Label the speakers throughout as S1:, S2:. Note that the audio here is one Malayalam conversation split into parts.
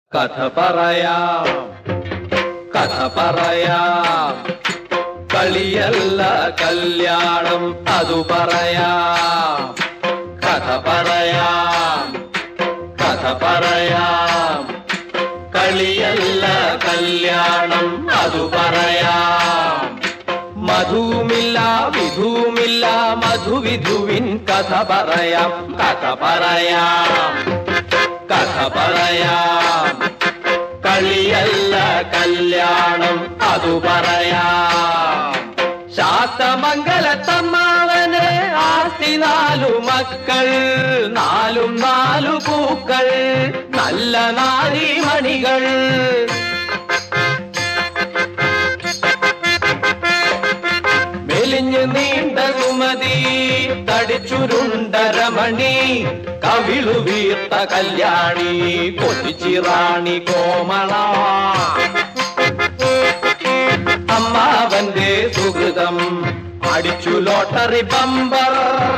S1: കഥ പറയാം കഥ പറയാം കളിയല്ല കല്യാണം അതു പറയാം കഥ പറയാം കഥ പറയാം കളിയല്ല കല്യാണം അതു പറയാം മധുമില്ല വിധുമില്ല മധുവിധുവിൻ കഥ പറയാം കഥ പറയാം കഥ പറയാം കളിയല്ല കല്യാണം അതു പറയാം ശാസ്തമംഗലത്തമ്മാവന് ആസ്തി നാലു മക്കൾ നാലും നാലു പൂക്കൾ നല്ല നാരിമണികൾ മെലിഞ്ഞു നീണ്ട സുമതി തടിച്ചുരുണ്ട രമണി കവിളു വീർത്ത കല്യാണി കൊതിച്ചിറാണി കോമള അമ്മാവന്റെ സുഹൃതം അടിച്ചു ലോട്ടറി ബമ്പർ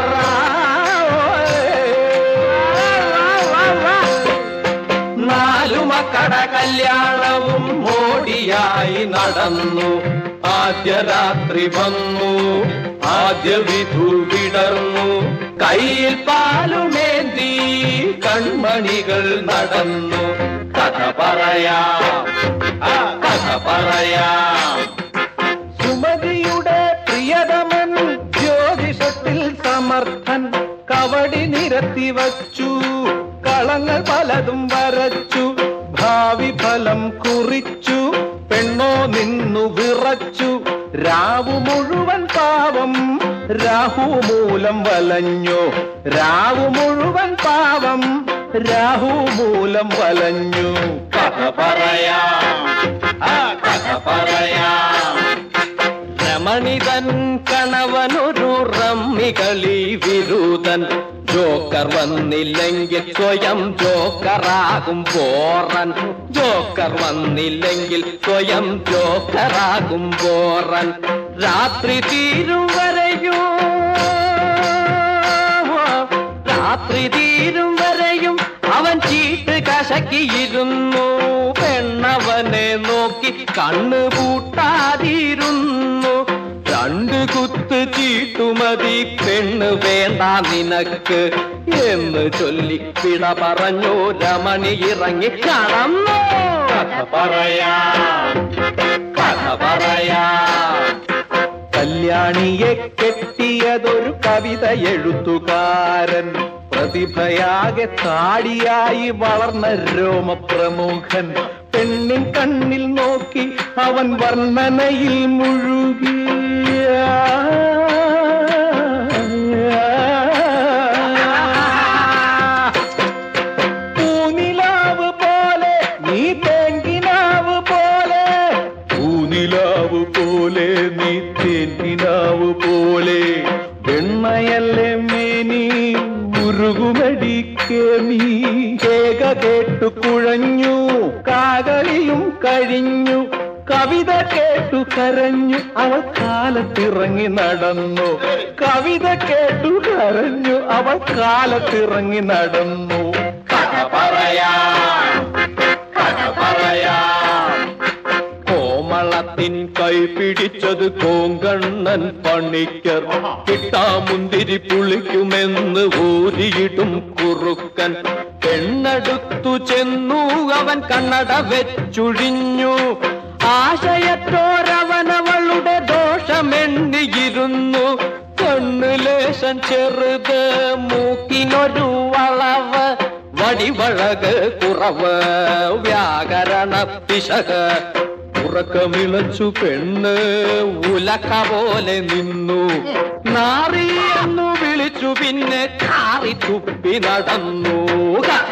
S1: നാലു മക്കട കല്യാണവും മോടിയായി നടന്നു ആദ്യ രാത്രി വന്നു ആദ്യ വിധു വിടർന്നു കയ്യിൽ പാലുമേന്തി കൺമണികൾ നടന്നു കഥ പറയാം ആ കഥ പറയാം
S2: സുമതിയുടെ പ്രിയതമൻ ജ്യോതിഷത്തിൽ സമർത്ഥൻ കവടി നിരത്തി വച്ചു കളങ്ങൾ പലതും വരച്ചു ഭാവി ഫലം കുറിച്ചു പെണ്ണോ നിന്നു വിറച്ചു രാവു മുഴുവൻ പാവം രാഹു മൂലം വലഞ്ഞു രാവു മുഴുവൻ പാവം രാഹു മൂലം വലഞ്ഞു
S1: കഥ പറയാം ആ കഥ പറയാം രമണിതൻ കണവനൊരു റമ്മികളി വിരുദൻ ജോക്കർ വന്നില്ലെങ്കിൽ സ്വയം ജോക്കറാകും പോറൻ ജോക്കർ വന്നില്ലെങ്കിൽ സ്വയം ജോക്കറാകും പോറൻ രാത്രി തീരും വരെയോ രാത്രി തീരും വരെയും അവൻ ചീട്ട് കശക്കിയിരുന്നു പെണ്ണവനെ നോക്കി കണ്ണു പൂട്ടാതിരുന്നു രണ്ട് കുത്ത് ചീട്ടുമതി പെണ്ണ് വേണ്ട നിനക്ക് എന്ന് ചൊല്ലി പിട പറഞ്ഞു രമണി ഇറങ്ങി കടന്നു കഥ പറയാം കഥ പറയാം
S2: കല്യാണിയെ കെട്ടിയതൊരു കവിത എഴുത്തുകാരൻ പ്രതിഭയാകെ താടിയായി വളർന്ന രോമപ്രമുഖൻ പെണ്ണിൻ കണ്ണിൽ നോക്കി അവൻ വർണ്ണനയിൽ മുഴുകി പൂനിലാവ് പോലെ നീ തേങ്കിനാവ് പോലെ പൂനിലാവ് പോലെ നീ തേങ്കിനാവ് പോലെ വെണ്ണയല്ലേ മേനി ഉരുകുമടി കേമി കേക കേട്ടു കുഴഞ്ഞു കാകളിയും കഴിഞ്ഞു കവിത കേട്ടു കരഞ്ഞു അവൾ കാലത്തിറങ്ങി നടന്നു കവിത കേട്ടു കരഞ്ഞു അവൾ കാലത്തിറങ്ങി നടന്നു
S1: കഥ പറയാം കഥ പറയാം കോമളത്തിൻ കൈ പിടിച്ചത് കോങ്കണ്ണൻ പണിക്കർ കിട്ടാമുന്തിരി പുളിക്കുമെന്ന് ഊരിയിടും കുറുക്കൻ പെണ്ണടുത്തു ചെന്നു അവൻ കണ്ണട വെച്ചുഴിഞ്ഞു ആശയത്തോരവനവളുടെ ദോഷമെണ്ണിയിരുന്നു കണ്ണുലേശൻ ചെറുത് മൂക്കിനൊരു വളവ് വടിവഴക് കുറവ് വ്യാകരണ പിശക് ഉറക്കമിളച്ചു പെണ്ണ് ഉലക്ക പോലെ നിന്നു നാറി എന്നു വിളിച്ചു പിന്നെ കാറി തുപ്പി നടന്നു കഥ